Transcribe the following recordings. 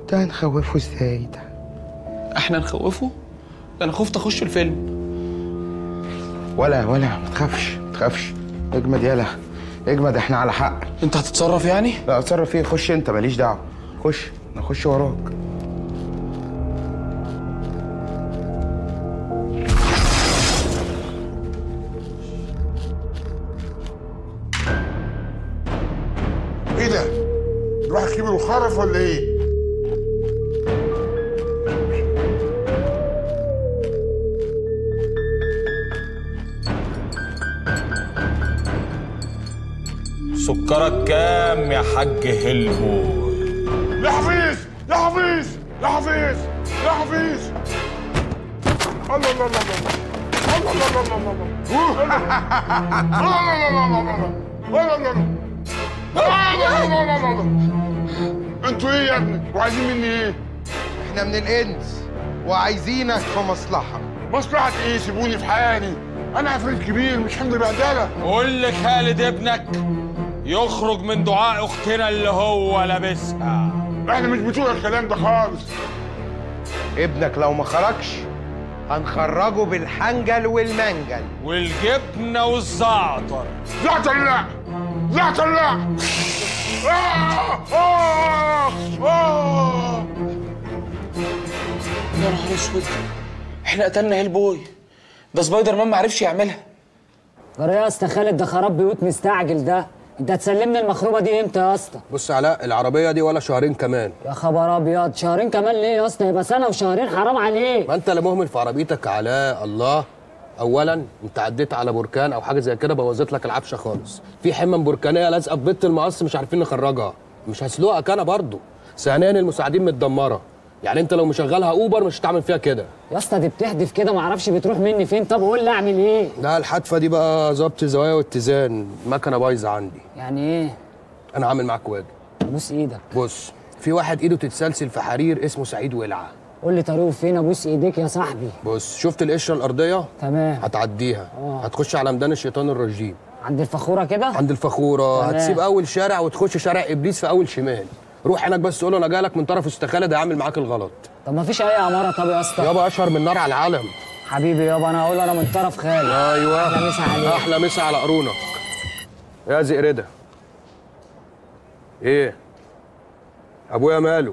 ده هنخوفه ازاي ده احنا نخوفه ده انا خفت اخش الفيلم ولا ولا ما تخافش ما تخافش اجمد يلا اجمد احنا على حق انت هتتصرف يعني لا اتصرف ايه خش انت ماليش دعوه خش انا اخش وراك ايه ده؟ الواحد كبر وخرف ولا ايه؟ سكرك كام يا حاج هلبو يا حفيظ يا حفيظ يا حفيظ يا حفيظ الله الله الله الله الله الله الله الله الله الله الله الله انتوا ايه يا ابني وعايزين مني ايه احنا من الانس وعايزينك في مصلحه مصلحة ايه سيبوني في حالي انا عفريت كبير مش حمل بهدله قول لخالد ابنك يخرج من دعاء اختنا اللي هو لابسها احنا مش بتوع الكلام ده خالص ابنك لو ما خرجش هنخرجه بالحنجل والمنجل والجبنه والزعتر زعتر لا زعتر لا آه! آه! آه! يا نهار اسود احنا قتلنا هيل بوي ده سبايدر مان ما عرفش يعملها جرى يا اسطى خالد ده خراب بيوت مستعجل ده انت هتسلمني المخروبه دي امتى يا اسطى بص يا علاء العربيه دي ولا شهرين كمان يا خبر ابيض شهرين كمان ليه يا اسطى يبقى سنه وشهرين حرام عليك ما انت لا مهمل في عربيتك يا علاء الله اولا انت عديت على بركان او حاجه زي كده بوظت لك العفشه خالص في حمم بركانيه لازقه في بيت المقص مش عارفين نخرجها مش هسلقك انا برضو ثانيا المساعدين متدمره يعني انت لو مشغلها اوبر مش هتعمل فيها كده يا اسطى دي بتحدف كده ما اعرفش بتروح مني فين طب قول لي اعمل ايه لا الحدفه دي بقى ظبط الزوايا واتزان المكنه بايظه عندي يعني ايه انا عامل معاك واجب ابوس ايدك بص في واحد ايده تتسلسل في حرير اسمه سعيد ولعه قول لي طريقه فين ابوس ايديك يا صاحبي بص شفت القشره الارضيه تمام هتعديها آه. هتخش على ميدان الشيطان الرجيم عند الفخوره كده عند الفخوره تمام. هتسيب اول شارع وتخش شارع ابليس في اول شمال روح هناك بس قول له انا جايلك من طرف استخاله ده هيعمل معاك الغلط طب ما فيش اي عماره طب يا اسطى يابا اشهر من نار على العالم حبيبي يابا انا هقول له انا من طرف خالد ايوه احلى مسا عليك احلى مسا على قرونك يا زئرده ايه ابويا ماله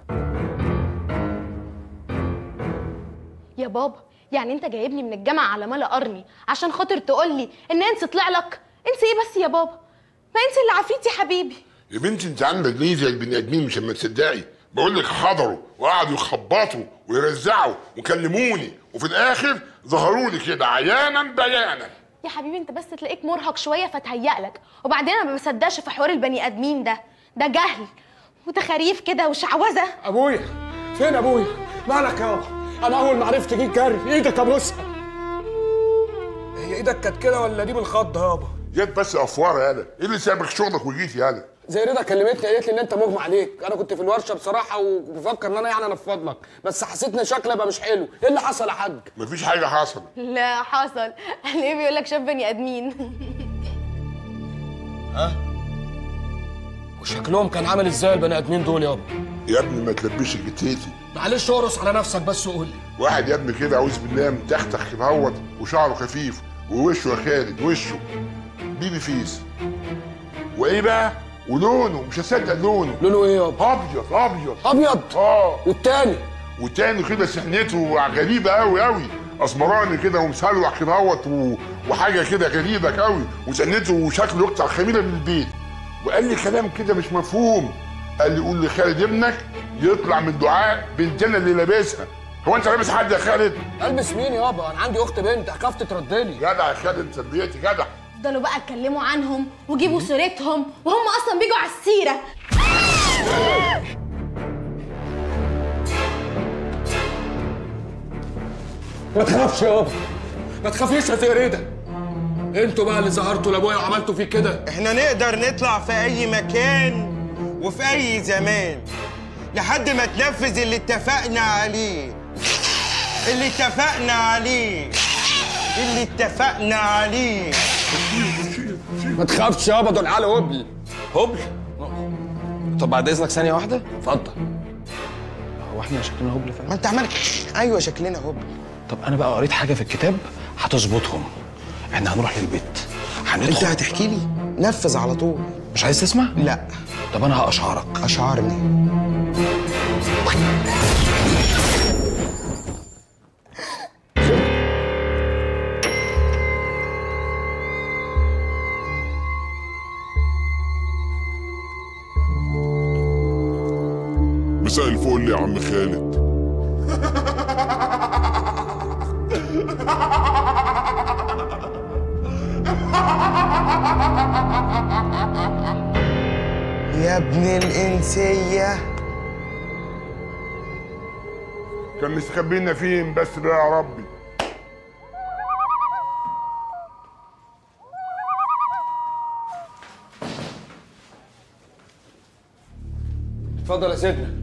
يا بابا يعني انت جايبني من الجامعه على ملا قرني عشان خاطر تقول لي ان انس طلع لك انس ايه بس يا بابا ما انس اللي عفريت يا حبيبي يا بنتي انت عندك ليه زي البني ادمين مش اما تصدقي بقول لك حضروا وقعدوا يخبطوا ويرزعوا وكلموني وفي الاخر ظهروا لي كده عيانا بيانا يا حبيبي انت بس تلاقيك مرهق شويه فتهيأ لك وبعدين انا ما بصدقش في حوار البني ادمين ده ده جهل وتخاريف كده وشعوذه ابويا فين ابويا مالك يابا انا اول ما عرفت جيت جري ايدك ابوسها هي ايدك كانت كده ولا دي بالخض يابا جت بس افواره يالا ايه اللي سابك شغلك وجيت يالا زي رضا كلمتني قالت لي ان انت مغمى عليك انا كنت في الورشه بصراحه وبفكر ان انا يعني انفض لك بس حسيت ان شكلي بقى مش حلو ايه اللي حصل يا حاج مفيش حاجه حصلت لا حصل ليه بيقول لك شاف بني ادمين وشكلهم كان عامل ازاي البني ادمين دول يابا يا ابني ما تلبسش جتيتي معلش اقرص على نفسك بس وقول لي واحد يا ابني كده اعوذ بالله متختخ كده هوت وشعره خفيف ووشه يا خالد وشه بيبي فيس وايه بقى ولونه مش هصدق لونه لونه ايه يابا ابيض ابيض ابيض اه والتاني والتاني كده سحنته غريبه قوي قوي اسمراني كده ومسلوح كده اهوت و- وحاجه كده غريبه قوي وسنته وشكله يقطع خميره من البيت وقال لي كلام كده مش مفهوم قال لي قول لخالد ابنك يطلع من دعاء بنتنا اللي لابسها هو انت لابس حد يا خالد؟ البس مين يابا انا عندي اخت بنت هخاف تتردلي جدع يا خالد تربيتي جدع فضلوا بقى اتكلموا عنهم وجيبوا سيرتهم وهم اصلا بيجوا على السيره ما تخافش يابا ما تخافيش يا زي انتوا بقى اللي ظهرتوا لابويا وعملتوا فيه كده احنا نقدر نطلع في اي مكان وفي اي زمان لحد ما تنفذ اللي اتفقنا عليه اللي اتفقنا عليه اللي اتفقنا عليه ما تخافش يابا دول عيال هبل هبل طب بعد اذنك ثانيه واحده اتفضل احنا شكلنا هبل فعلا ما انت عمال ايوه شكلنا هبل طب انا بقى قريت حاجه في الكتاب هتظبطهم احنا هنروح للبيت انت هندخل هتحكي لي نفذ على طول مش عايز تسمع لا طب انا هاشعرك اشعرني مساء الفل يا عم خالد يا ابن الانسيه كان مستخبينا فين بس بقى يا ربي اتفضل يا سيدنا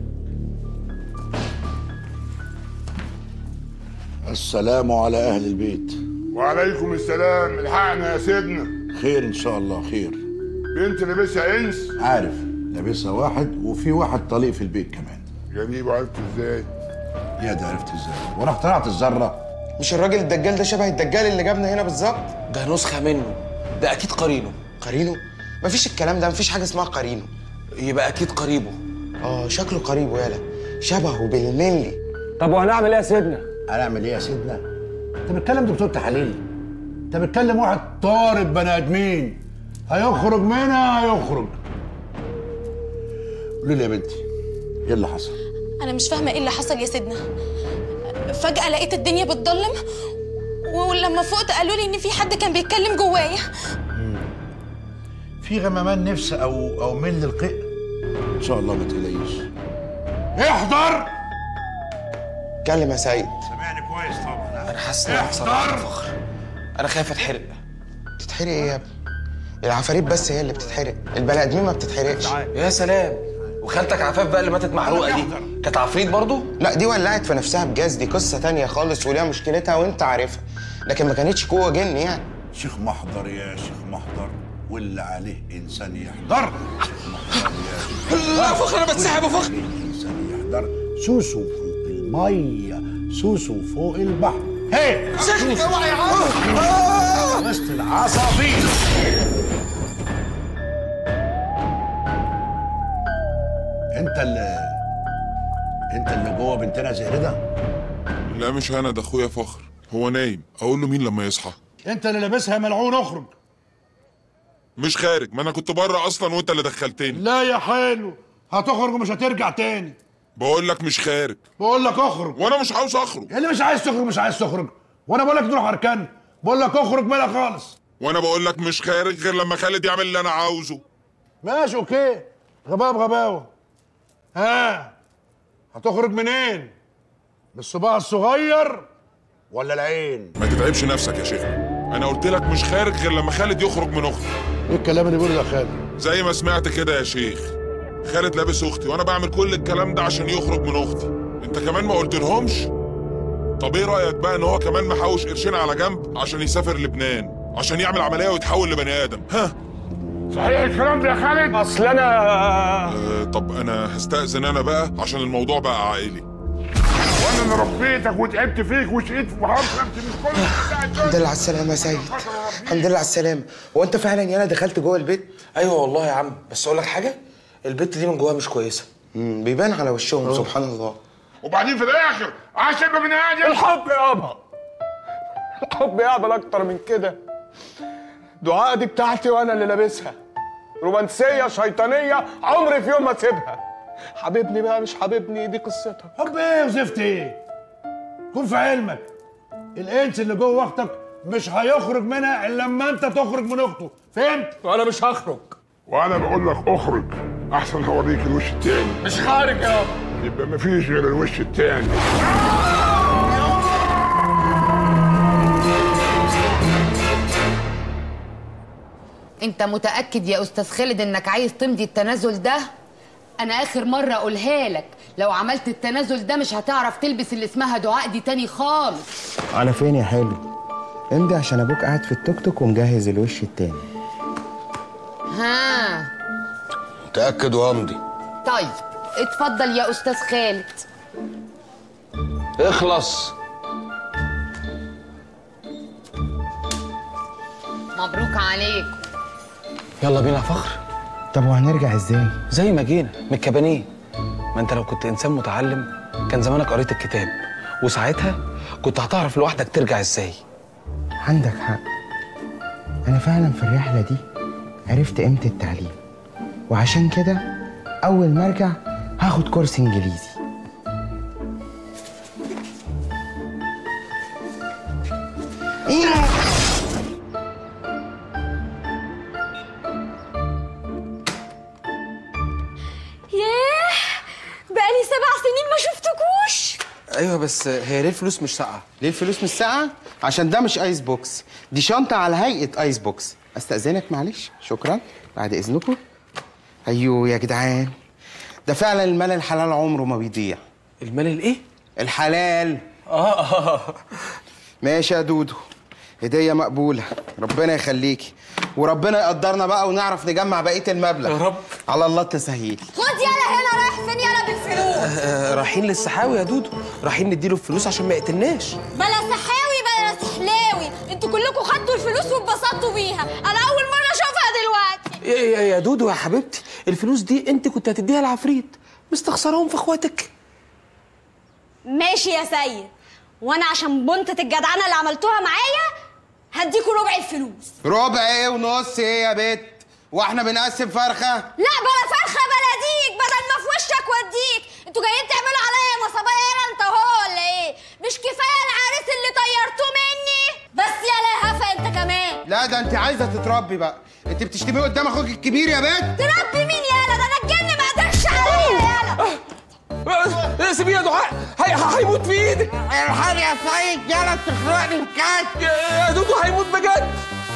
السلام على أهل البيت وعليكم السلام الحقنا يا سيدنا خير إن شاء الله خير بنت لابسها انس عارف لابسها واحد وفي واحد طليق في البيت كمان غريب عرفت ازاي يا ده عرفت ازاي وانا اخترعت الذرة مش الراجل الدجال ده شبه الدجال اللي جابنا هنا بالظبط ده نسخه منه ده اكيد قرينه قرينه مفيش الكلام ده مفيش حاجه اسمها قرينه يبقى اكيد قريبه اه شكله قريبه يالا شبهه بالملي طب وهنعمل ايه يا سيدنا هنعمل ايه يا سيدنا انت بتكلم دكتور تحاليل انت بتكلم واحد طارد بني ادمين هيخرج منها هيخرج قولي لي يا بنتي ايه اللي حصل انا مش فاهمه ايه اللي حصل يا سيدنا فجاه لقيت الدنيا بتضلم ولما فقت قالوا لي ان في حد كان بيتكلم جوايا في غمامان نفس او او مل القيء ان شاء الله ما تقلقيش احضر اتكلم يا سيد سامعني كويس طبعا انا حاسس ان انا هحصل على فخر انا خايف اتحرق تتحرق ايه يا ابني العفاريت بس هي اللي بتتحرق البني ادمين ما بتتحرقش يا سلام وخالتك عفاف بقى اللي ماتت محروقه دي كانت عفريت برضو لا دي ولعت في نفسها بجاز دي قصه تانية خالص وليها مشكلتها وانت عارفها لكن ما كانتش قوه جن يعني شيخ محضر يا شيخ محضر واللي عليه انسان يحضر شيخ محضر يا شيخ لا فخر انا بتسحب يا فخر الانسان يحضر سوسو فوق الميه سوسو فوق البحر هي اوعى يا عم وسط العصافير انت اللي انت اللي جوه بنتنا زهرده لا مش انا ده اخويا فخر هو نايم اقول له مين لما يصحى انت اللي لابسها ملعون اخرج مش خارج ما انا كنت بره اصلا وانت اللي دخلتني لا يا حلو هتخرج ومش هترجع تاني بقول لك مش خارج بقول لك اخرج وانا مش عاوز اخرج اللي مش عايز تخرج مش عايز تخرج وانا بقول لك تروح اركان بقول لك اخرج منها خالص وانا بقول لك مش خارج غير لما خالد يعمل اللي انا عاوزه ماشي اوكي غباء بغباوه ها هتخرج منين من الصباع الصغير ولا العين ما تتعبش نفسك يا شيخ انا قلت لك مش خارج غير لما خالد يخرج من اختي ايه الكلام اللي بيقوله ده خالد زي ما سمعت كده يا شيخ خالد لابس اختي وانا بعمل كل الكلام ده عشان يخرج من اختي انت كمان ما قلت لهمش طب ايه رايك بقى ان هو كمان محوش قرشين على جنب عشان يسافر لبنان عشان يعمل عمليه ويتحول لبني ادم ها صحيح الكلام ده يا خالد اصل انا آه طب انا هستأذن انا بقى عشان الموضوع بقى عائلي وانا اللي ربيتك وتعبت فيك وشقيت في حرب من كل الحمد لله على السلامه يا سيد الحمد لله على السلامه هو انت فعلا يالا دخلت جوه البيت ايوه والله يا عم بس اقول لك حاجه البت دي من جواها مش كويسه امم بيبان على وشهم سبحان الله وبعدين في الاخر عشان بني ادم الحب يابا الحب يقبل اكتر من كده دعاء دي بتاعتي وانا اللي لابسها رومانسيه شيطانيه عمري في يوم ما اسيبها حبيبني بقى مش حبيبني دي قصتها حب ايه وزفت ايه كن في علمك الانس اللي جوه اختك مش هيخرج منها الا لما انت تخرج من اخته فهمت وانا مش هخرج وانا بقول لك اخرج احسن هوريك الوش التاني مش خارج يابا يبقى مفيش غير الوش التاني انت متاكد يا استاذ خالد انك عايز تمضي التنازل ده انا اخر مره اقولها لك لو عملت التنازل ده مش هتعرف تلبس اللي اسمها دعاء دي تاني خالص على فين يا حلو امضي عشان ابوك قاعد في التوك توك ومجهز الوش التاني ها متاكد وامضي طيب اتفضل يا استاذ خالد اخلص مبروك عليك يلا بينا يا فخر طب وهنرجع ازاي زي ما جينا من الكبانيه ما انت لو كنت انسان متعلم كان زمانك قريت الكتاب وساعتها كنت هتعرف لوحدك ترجع ازاي عندك حق انا فعلا في الرحله دي عرفت قيمه التعليم وعشان كده اول ما ارجع هاخد كورس انجليزي ياه بقالي سبع سنين ما شفتكوش ايوه بس هي ليه الفلوس مش ساقعه ليه الفلوس مش ساقعه عشان ده مش ايس بوكس دي شنطه على هيئه ايس بوكس استاذنك معلش شكرا بعد اذنكم ايوه يا جدعان ده فعلا المال الحلال عمره ما بيضيع المال الايه الحلال اه اه ماشي يا دودو هديه مقبوله ربنا يخليكي وربنا يقدرنا بقى ونعرف نجمع بقيه المبلغ يا رب. على الله التسهيل خد يلا هنا رايح فين يلا بالفلوس آه، رايحين للسحاوي يا دودو رايحين نديله الفلوس عشان ما يقتلناش بلا سحاوي بلا سحلاوي انتوا كلكم خدتوا الفلوس واتبسطتوا بيها انا اول مره اشوفها دلوقتي يا يا يا دودو يا حبيبتي الفلوس دي انت كنت هتديها لعفريت مستخسرهم في اخواتك ماشي يا سيد وانا عشان بنتة الجدعنه اللي عملتوها معايا هديكوا ربع الفلوس ربع ايه ونص ايه يا بت واحنا بنقسم فرخه لا بلا فرخه بلا ديك بدل ما في وشك وديك انتوا جايين تعملوا عليا مصابيه انت هو ولا ايه مش كفايه العريس اللي طيرتوه مني بس يا لهفه انت كمان لا ده انت عايزه تتربي بقى انت بتشتمي قدام اخوك الكبير يا بت تربي مين يالا ده انا الجن ما قدرش عليا يالا آه، سيبيه يا دعاء هي- هيموت في ايدك الحال يا سيد يلا تخرقني بكات يا يا دودو هيموت بجد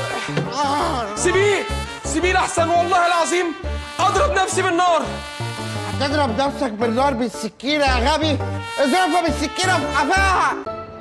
سيبيه سيبيه احسن والله العظيم اضرب نفسي بالنار هتضرب نفسك بالنار بالسكينة يا غبي اضربها بالسكينة في قفاها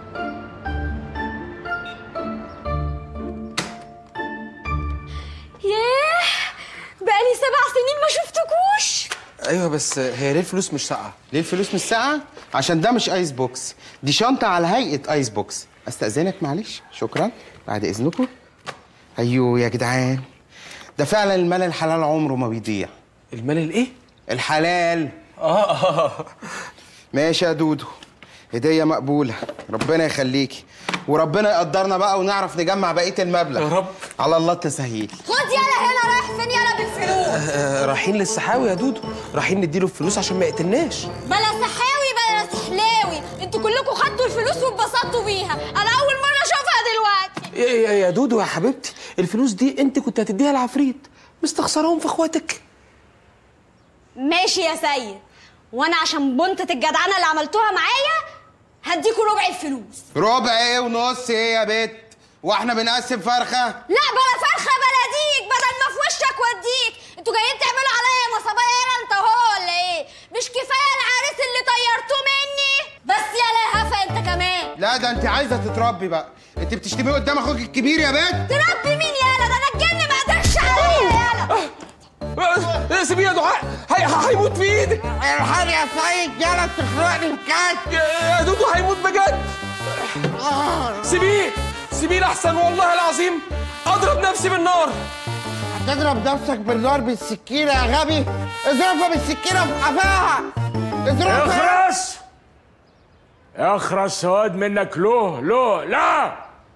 ياه بقالي سبع سنين ما شفتكوش ايوه بس هي ليه الفلوس مش ساقعه ليه الفلوس مش ساقعه عشان ده مش ايس بوكس دي شنطه على هيئه ايس بوكس استاذنك معلش شكرا بعد اذنكم ايوه يا جدعان ده فعلا المال الحلال عمره ما بيضيع المال الايه الحلال اه اه ماشي يا دودو هديه مقبوله ربنا يخليكي وربنا يقدرنا بقى ونعرف نجمع بقيه المبلغ يا رب. على الله التسهيل خد يلا هنا رايح فين يلا بالفلوس آه، رايحين للسحاوي يا دودو رايحين نديله الفلوس عشان ما يقتلناش بلا سحاوي بلا سحلاوي انتوا كلكم خدتوا الفلوس واتبسطتوا بيها انا اول مره اشوفها دلوقتي يا يا يا دودو يا حبيبتي الفلوس دي انت كنت هتديها لعفريت مستخسرهم في اخواتك ماشي يا سيد وانا عشان بنتة الجدعنه اللي عملتوها معايا هديكوا ربع الفلوس ربع ايه ونص ايه يا بت واحنا بنقسم فرخه لا بلا فرخه بلا ديك بدل ما في وشك وديك انتوا جايين تعملوا عليا مصابيه انت هو ولا ايه مش كفايه العريس اللي طيرتوه مني بس يا لهفه انت كمان لا ده انت عايزه تتربي بقى انت بتشتمي قدام اخوك الكبير يا بت تربي مين يالا ده انا الجن ما قدرش عليا يالا آه، سيبيه يا دعاء هي- هيموت في ايدك الحال يا سيد يلا تخرقني بكات يا يا دودو هيموت بجد سيبيه سيبيه احسن والله العظيم اضرب نفسي بالنار هتضرب نفسك بالنار بالسكينة يا غبي اضربها بالسكينة في قفاها اضربها اخرس اخرس سواد منك له له لا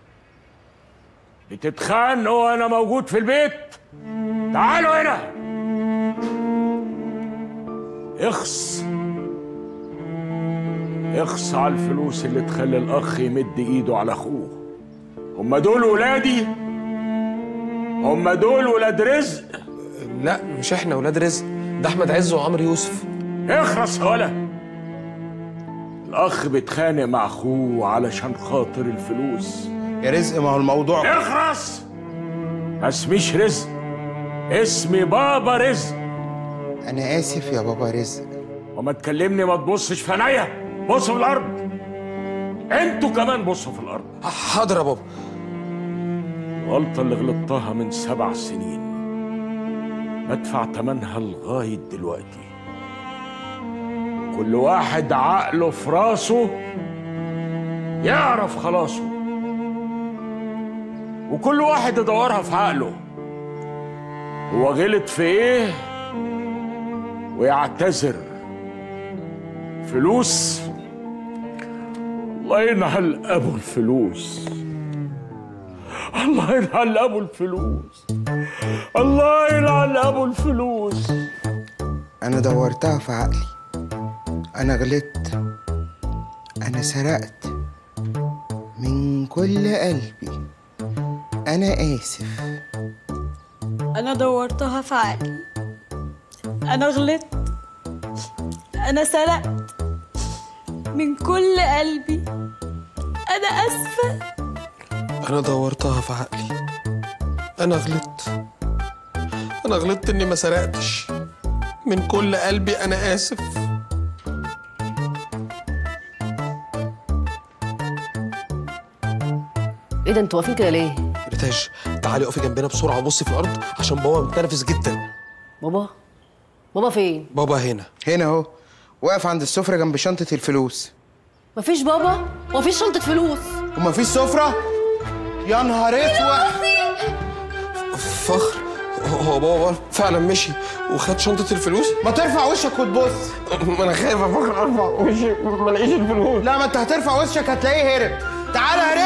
بتتخانق وانا موجود في البيت تعالوا هنا اخص اخص على الفلوس اللي تخلي الاخ يمد ايده على اخوه هم دول ولادي هم دول ولاد رزق لا مش احنا ولاد رزق ده احمد عز وعمرو يوسف اخرس يا ولا الاخ بيتخانق مع اخوه علشان خاطر الفلوس يا رزق ما هو الموضوع اخرس ما اسميش رزق اسمي بابا رزق انا اسف يا بابا رزق وما تكلمني ما تبصش في عينيا بص في الارض انتوا كمان بصوا في الارض حاضر يا بابا الغلطة اللي غلطتها من سبع سنين بدفع تمنها لغاية دلوقتي كل واحد عقله في راسه يعرف خلاصه وكل واحد يدورها في عقله هو غلط في ايه ويعتذر فلوس الله ينعل ابو الفلوس الله ينعل ابو الفلوس الله ينعل ابو الفلوس انا دورتها في عقلي انا غلطت انا سرقت من كل قلبي انا اسف أنا دورتها في عقلي أنا غلطت أنا سرقت من كل قلبي أنا آسفة أنا دورتها في عقلي أنا غلطت أنا غلطت إني ما سرقتش من كل قلبي أنا آسف ايه ده انتوا واقفين كده ليه؟ ريتاج تعالي اقفي جنبنا بسرعة وبصي في الأرض عشان بابا متنرفز جدا بابا بابا فين؟ بابا هنا هنا اهو واقف عند السفرة جنب شنطة الفلوس مفيش بابا ومفيش شنطة فلوس ومفيش سفرة يا نهار اسود فخر هو بابا فعلا مشي وخد شنطة الفلوس ما ترفع وشك وتبص ما أنا خايف يا فخر أرفع وشي ما الاقيش الفلوس لا ما انت هترفع وشك هتلاقيه هرب تعالى هرب